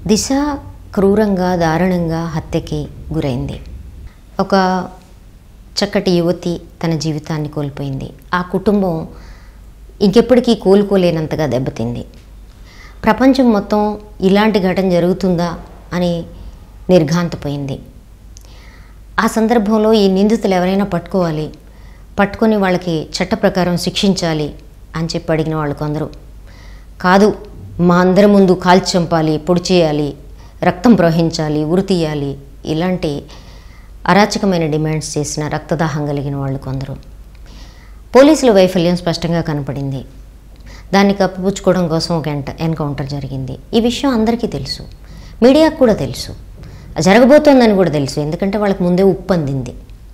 దిశ క్రూరంగా దారుణంగా హత్యకి గురైంది ఒక చక్కటి యువతి తన జీవితాన్ని కోల్పోయింది ఆ కుటుంబం ఇంకెప్పటికీ కోలుకోలేనంతగా దెబ్బతింది ప్రపంచం మొత్తం ఇలాంటి ఘటన జరుగుతుందా అని నిర్ఘాంతపోయింది ఆ సందర్భంలో ఈ నిందితులు ఎవరైనా పట్టుకోవాలి పట్టుకొని వాళ్ళకి చట్ట ప్రకారం శిక్షించాలి అని చెప్పి అడిగిన వాళ్ళు కొందరు కాదు మా అందరి ముందు కాల్చి చంపాలి పొడి చేయాలి రక్తం ప్రవహించాలి ఉరి తీయాలి ఇలాంటి అరాచకమైన డిమాండ్స్ చేసిన రక్తదాహం కలిగిన వాళ్ళు కొందరు పోలీసుల వైఫల్యం స్పష్టంగా కనపడింది దాన్ని కప్పిపుచ్చుకోవడం కోసం ఒక ఎంట ఎన్కౌంటర్ జరిగింది ఈ విషయం అందరికీ తెలుసు మీడియాకు కూడా తెలుసు జరగబోతోందని కూడా తెలుసు ఎందుకంటే వాళ్ళకి ముందే ఉప్పు అందింది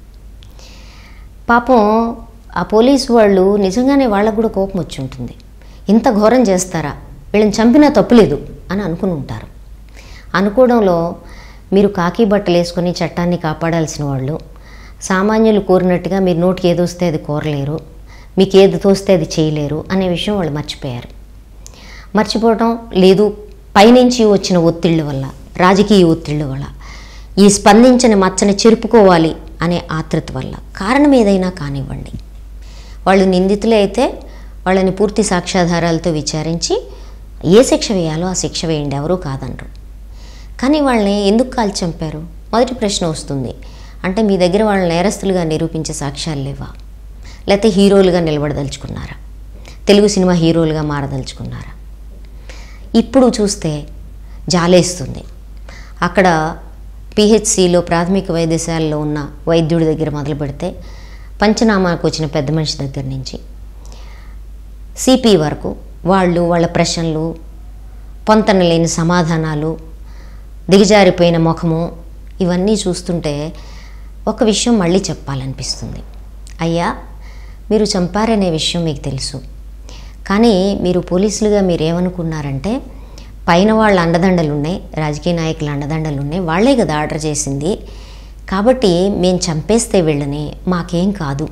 పాపం ఆ పోలీసు వాళ్ళు నిజంగానే వాళ్ళకు కూడా కోపం వచ్చి ఉంటుంది ఇంత ఘోరం చేస్తారా వీళ్ళని చంపినా తప్పులేదు అని అనుకుని ఉంటారు అనుకోవడంలో మీరు కాకి బట్టలు వేసుకొని చట్టాన్ని కాపాడాల్సిన వాళ్ళు సామాన్యులు కోరినట్టుగా మీరు నోటికి ఏది వస్తే అది కోరలేరు మీకు ఏది తోస్తే అది చేయలేరు అనే విషయం వాళ్ళు మర్చిపోయారు మర్చిపోవటం లేదు పైనుంచి వచ్చిన ఒత్తిళ్ళ వల్ల రాజకీయ ఒత్తిళ్ళ వల్ల ఈ స్పందించని మచ్చని చెరుపుకోవాలి అనే ఆతృత వల్ల కారణం ఏదైనా కానివ్వండి వాళ్ళు నిందితులే అయితే వాళ్ళని పూర్తి సాక్ష్యాధారాలతో విచారించి ఏ శిక్ష వేయాలో ఆ శిక్ష వేయండి ఎవరూ కాదనరు కానీ వాళ్ళని ఎందుకు కాల్చి చంపారు మొదటి ప్రశ్న వస్తుంది అంటే మీ దగ్గర వాళ్ళని నేరస్తులుగా నిరూపించే సాక్ష్యాలు లేవా లేకపోతే హీరోలుగా నిలబడదలుచుకున్నారా తెలుగు సినిమా హీరోలుగా మారదలుచుకున్నారా ఇప్పుడు చూస్తే జాలేస్తుంది అక్కడ పిహెచ్సిలో ప్రాథమిక వైద్యశాలలో ఉన్న వైద్యుడి దగ్గర మొదలు పెడితే పంచనామాకు వచ్చిన పెద్ద మనిషి దగ్గర నుంచి సిపి వరకు వాళ్ళు వాళ్ళ ప్రశ్నలు పొంతన లేని సమాధానాలు దిగజారిపోయిన ముఖము ఇవన్నీ చూస్తుంటే ఒక విషయం మళ్ళీ చెప్పాలనిపిస్తుంది అయ్యా మీరు చంపారనే విషయం మీకు తెలుసు కానీ మీరు పోలీసులుగా మీరు ఏమనుకున్నారంటే పైన వాళ్ళ అండదండలు ఉన్నాయి రాజకీయ నాయకుల అండదండలు ఉన్నాయి వాళ్ళే కదా ఆర్డర్ చేసింది కాబట్టి మేము చంపేస్తే వీళ్ళని మాకేం కాదు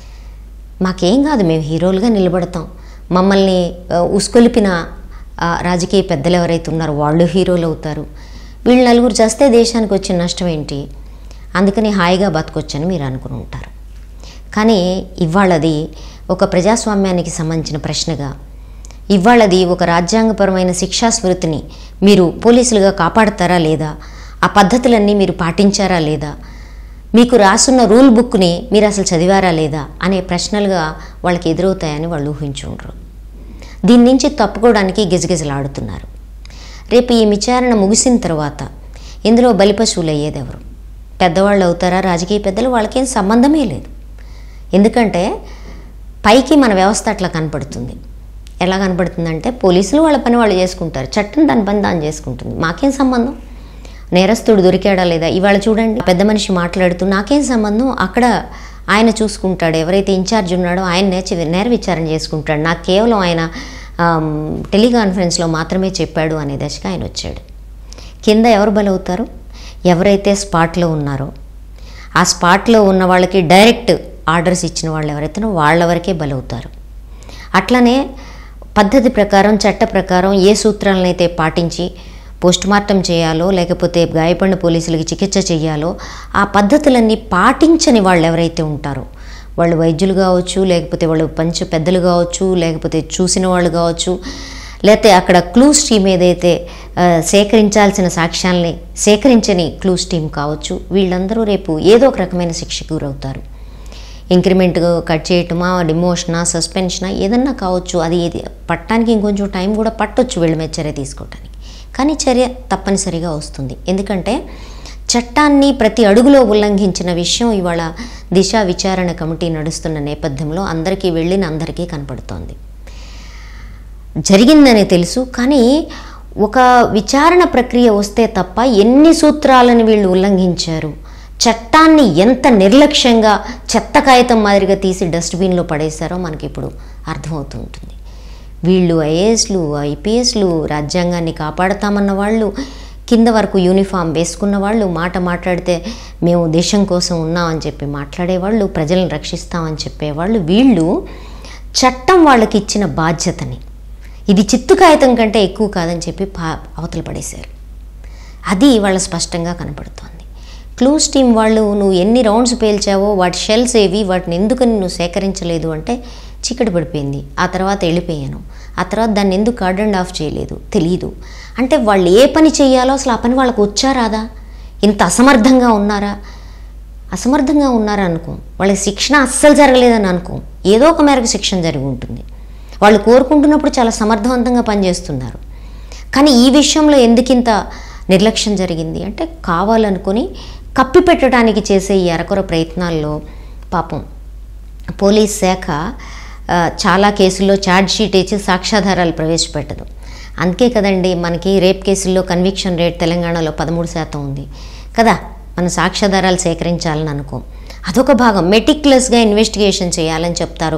మాకేం కాదు మేము హీరోలుగా నిలబడతాం మమ్మల్ని ఆ, ఉసుకొలిపిన ఆ, రాజకీయ పెద్దలు ఎవరైతే ఉన్నారో వాళ్ళు హీరోలు అవుతారు వీళ్ళు నలుగురు చేస్తే దేశానికి వచ్చిన నష్టం ఏంటి అందుకని హాయిగా బతకొచ్చని మీరు అనుకుని ఉంటారు కానీ ఇవాళది ఒక ప్రజాస్వామ్యానికి సంబంధించిన ప్రశ్నగా ఇవాళది ఒక రాజ్యాంగపరమైన శిక్షా స్మృతిని మీరు పోలీసులుగా కాపాడతారా లేదా ఆ పద్ధతులన్నీ మీరు పాటించారా లేదా మీకు రాసున్న రూల్ బుక్ని మీరు అసలు చదివారా లేదా అనే ప్రశ్నలుగా వాళ్ళకి ఎదురవుతాయని వాళ్ళు ఊహించుండ్రు దీని నుంచి తప్పుకోవడానికి గిజగిజలాడుతున్నారు రేపు ఈ విచారణ ముగిసిన తర్వాత ఇందులో బలిపశువులు అయ్యేది ఎవరు పెద్దవాళ్ళు అవుతారా రాజకీయ పెద్దలు వాళ్ళకేం సంబంధమే లేదు ఎందుకంటే పైకి మన వ్యవస్థ అట్లా కనపడుతుంది ఎలా కనపడుతుందంటే పోలీసులు వాళ్ళ పని వాళ్ళు చేసుకుంటారు చట్టం దాని పని దాన్ని చేసుకుంటుంది మాకేం సంబంధం నేరస్తుడు దొరికాడా లేదా ఇవాళ చూడండి పెద్ద మనిషి మాట్లాడుతూ నాకేం సంబంధం అక్కడ ఆయన చూసుకుంటాడు ఎవరైతే ఇన్ఛార్జ్ ఉన్నాడో ఆయన నేర్చి నేర విచారణ చేసుకుంటాడు నాకు కేవలం ఆయన ఆమ్, టెలికాన్ఫరెన్స్లో మాత్రమే చెప్పాడు అనే దశగా ఆయన వచ్చాడు కింద ఎవరు బలవుతారు ఎవరైతే స్పాట్లో ఉన్నారో ఆ స్పాట్లో ఉన్న వాళ్ళకి డైరెక్ట్ ఆర్డర్స్ ఇచ్చిన వాళ్ళు ఎవరైతే వాళ్ళ వరకే బలవుతారు అట్లనే పద్ధతి ప్రకారం చట్ట ప్రకారం ఏ సూత్రాలను అయితే పాటించి పోస్ట్ మార్టం చేయాలో లేకపోతే గాయపడిన పోలీసులకి చికిత్స చేయాలో ఆ పద్ధతులన్నీ పాటించని వాళ్ళు ఎవరైతే ఉంటారో వాళ్ళు వైద్యులు కావచ్చు లేకపోతే వాళ్ళు పంచ పెద్దలు కావచ్చు లేకపోతే చూసిన వాళ్ళు కావచ్చు లేకపోతే అక్కడ క్లూస్ టీమ్ ఏదైతే ఆ, సేకరించాల్సిన సాక్ష్యాల్ని సేకరించని క్లూస్ టీం కావచ్చు వీళ్ళందరూ రేపు ఏదో ఒక రకమైన శిక్షకు గురవుతారు ఇంక్రిమెంట్ కట్ చేయటమా డిమోషనా సస్పెన్షనా ఏదన్నా కావచ్చు అది ఏది పట్టడానికి ఇంకొంచెం టైం కూడా పట్టొచ్చు వీళ్ళ మీద చర్య తీసుకోవటానికి కానీ చర్య తప్పనిసరిగా వస్తుంది ఎందుకంటే చట్టాన్ని ప్రతి అడుగులో ఉల్లంఘించిన విషయం ఇవాళ దిశ విచారణ కమిటీ నడుస్తున్న నేపథ్యంలో అందరికీ వెళ్ళిన అందరికీ కనపడుతోంది జరిగిందని తెలుసు కానీ ఒక విచారణ ప్రక్రియ వస్తే తప్ప ఎన్ని సూత్రాలను వీళ్ళు ఉల్లంఘించారు చట్టాన్ని ఎంత నిర్లక్ష్యంగా చెత్త కాగితం మాదిరిగా తీసి డస్ట్బిన్లో పడేశారో మనకి ఇప్పుడు అర్థమవుతూ ఉంటుంది వీళ్ళు ఐఏఎస్లు ఐపీఎస్లు రాజ్యాంగాన్ని కాపాడతామన్న వాళ్ళు కింద వరకు యూనిఫామ్ వేసుకున్న వాళ్ళు మాట మాట్లాడితే మేము దేశం కోసం ఉన్నామని చెప్పి మాట్లాడేవాళ్ళు ప్రజలను రక్షిస్తామని చెప్పేవాళ్ళు వీళ్ళు చట్టం వాళ్ళకి ఇచ్చిన బాధ్యతని ఇది చిత్తు కాగితం కంటే ఎక్కువ కాదని చెప్పి పా అవతల పడేశారు అది వాళ్ళ స్పష్టంగా కనపడుతోంది క్లూస్ టీం వాళ్ళు నువ్వు ఎన్ని రౌండ్స్ పేల్చావో వాటి షెల్స్ ఏవి వాటిని ఎందుకని నువ్వు సేకరించలేదు అంటే చీకటి పడిపోయింది ఆ తర్వాత వెళ్ళిపోయాను ఆ తర్వాత దాన్ని ఎందుకు కార్డ్ ఆఫ్ చేయలేదు తెలియదు అంటే వాళ్ళు ఏ పని చేయాలో అసలు ఆ పని వాళ్ళకు వచ్చా రాదా ఇంత అసమర్థంగా ఉన్నారా అసమర్థంగా ఉన్నారా అనుకో వాళ్ళకి శిక్షణ అస్సలు జరగలేదని అనుకో ఏదో ఒక మేరకు శిక్షణ జరిగి ఉంటుంది వాళ్ళు కోరుకుంటున్నప్పుడు చాలా సమర్థవంతంగా పనిచేస్తున్నారు కానీ ఈ విషయంలో ఎందుకింత నిర్లక్ష్యం జరిగింది అంటే కావాలనుకొని కప్పి పెట్టడానికి చేసే ఈ అరకొర ప్రయత్నాల్లో పాపం పోలీస్ శాఖ ఆ, చాలా కేసుల్లో ఛార్జ్ షీట్ ఇచ్చి సాక్ష్యాధారాలు ప్రవేశపెట్టదు అందుకే కదండి మనకి రేప్ కేసుల్లో కన్విక్షన్ రేట్ తెలంగాణలో పదమూడు శాతం ఉంది కదా మన సాక్ష్యాధారాలు సేకరించాలని అనుకో అదొక భాగం మెటిక్యులస్గా ఇన్వెస్టిగేషన్ చేయాలని చెప్తారు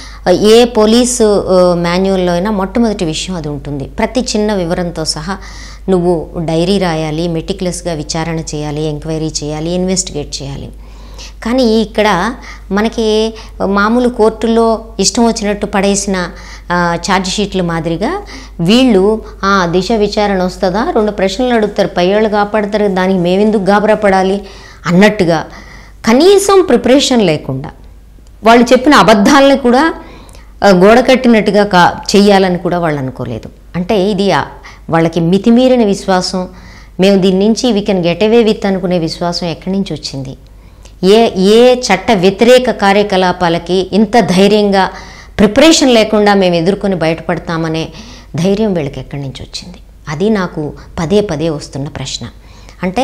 ఏ పోలీసు ఆ, మాన్యువల్లో అయినా మొట్టమొదటి విషయం అది ఉంటుంది ప్రతి చిన్న వివరంతో సహా నువ్వు డైరీ రాయాలి మెటిక్యులస్గా విచారణ చేయాలి ఎంక్వైరీ చేయాలి ఇన్వెస్టిగేట్ చేయాలి కానీ ఇక్కడ మనకి మామూలు కోర్టులో ఇష్టం వచ్చినట్టు పడేసిన ఆ, ఛార్జ్ షీట్ల మాదిరిగా వీళ్ళు "ఆ, దిశ విచారణ వస్తుందా రెండు ప్రశ్నలు అడుగుతారు పై వాళ్ళు కాపాడతారు దానికి మేమెందుకు గాబరా పడాలి అన్నట్టుగా కనీసం ప్రిపరేషన్ లేకుండా వాళ్ళు చెప్పిన అబద్ధాలని కూడా ఆ, గోడ కట్టినట్టుగా కా చెయ్యాలని కూడా వాళ్ళు అనుకోలేదు అంటే ఇది ఆ- వాళ్ళకి మితిమీరిన విశ్వాసం మేము దీని నుంచి we can get away with అనుకునే విశ్వాసం ఎక్కడి నుంచి వచ్చింది ఏ ఏ చట్ట వ్యతిరేక కార్యకలాపాలకి ఇంత ధైర్యంగా ప్రిపరేషన్ లేకుండా మేము ఎదుర్కొని బయటపడతామనే ధైర్యం వీళ్ళకి ఎక్కడి నుంచి వచ్చింది అది నాకు పదే పదే వస్తున్న ప్రశ్న అంటే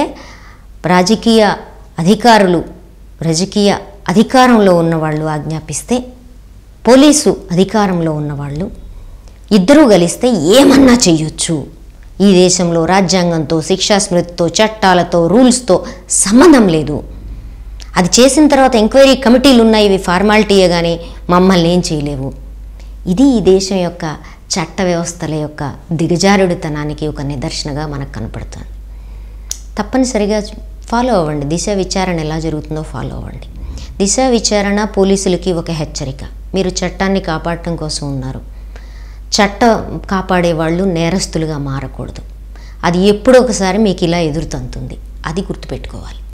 రాజకీయ అధికారులు రాజకీయ అధికారంలో ఉన్నవాళ్ళు ఆజ్ఞాపిస్తే పోలీసు అధికారంలో ఉన్నవాళ్ళు ఇద్దరూ కలిస్తే ఏమన్నా చెయ్యొచ్చు ఈ దేశంలో రాజ్యాంగంతో శిక్షా స్మృతితో చట్టాలతో రూల్స్తో సంబంధం లేదు అది చేసిన తర్వాత ఎంక్వైరీ కమిటీలు ఉన్నాయి ఇవి ఫార్మాలిటీయే కానీ మమ్మల్ని ఏం చేయలేవు ఇది ఈ దేశం యొక్క చట్ట వ్యవస్థల యొక్క దిగజారుడుతనానికి ఒక నిదర్శనగా మనకు కనపడుతుంది తప్పనిసరిగా ఫాలో అవ్వండి దిశ విచారణ ఎలా జరుగుతుందో ఫాలో అవ్వండి దిశ విచారణ పోలీసులకి ఒక హెచ్చరిక మీరు చట్టాన్ని కాపాడటం కోసం ఉన్నారు చట్ట కాపాడే వాళ్ళు నేరస్తులుగా మారకూడదు అది ఎప్పుడో ఒకసారి మీకు ఇలా ఎదురుతంతుంది అది గుర్తుపెట్టుకోవాలి